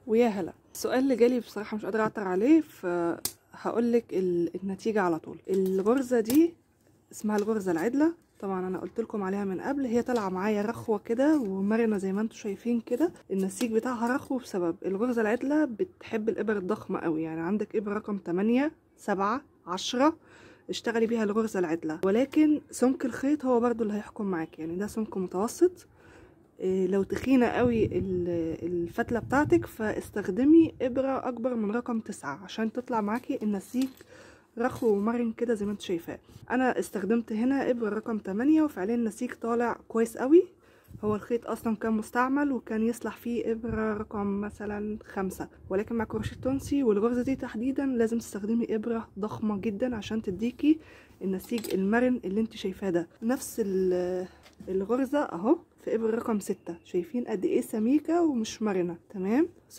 ويا هلا السؤال اللي جالي بصراحة مش قادرة اعتر عليه فهقولك ال- النتيجة على طول الغرزة دي اسمها الغرزة العدلة طبعا انا قلت لكم عليها من قبل هي طالعه معايا رخوه كده ومرنه زي ما انتم شايفين كده النسيج بتاعها رخو بسبب الغرزه العدله بتحب الابر الضخمه قوي يعني عندك ابره رقم 8 7 10 اشتغلي بيها الغرزه العدله ولكن سمك الخيط هو برضو اللي هيحكم معاك يعني ده سمك متوسط إيه، لو تخينة قوي ال- الفتلة بتاعتك فاستخدمي إبرة أكبر من رقم تسعة عشان تطلع معاكي النسيج رخو ومرن كده زي ما انت شايفاه انا استخدمت هنا ابرة رقم 8 وفعليا النسيج طالع كويس قوي هو الخيط اصلا كان مستعمل وكان يصلح فيه ابرة رقم مثلا خمسة ولكن مع كروشيه تونسي والغرزة دي تحديدا لازم تستخدمي ابرة ضخمة جدا عشان تديكي النسيج المرن اللي انت شايفاه ده نفس ال- الغرزة اهو في ابرة رقم ستة شايفين قد ايه سميكة ومش مرنة تمام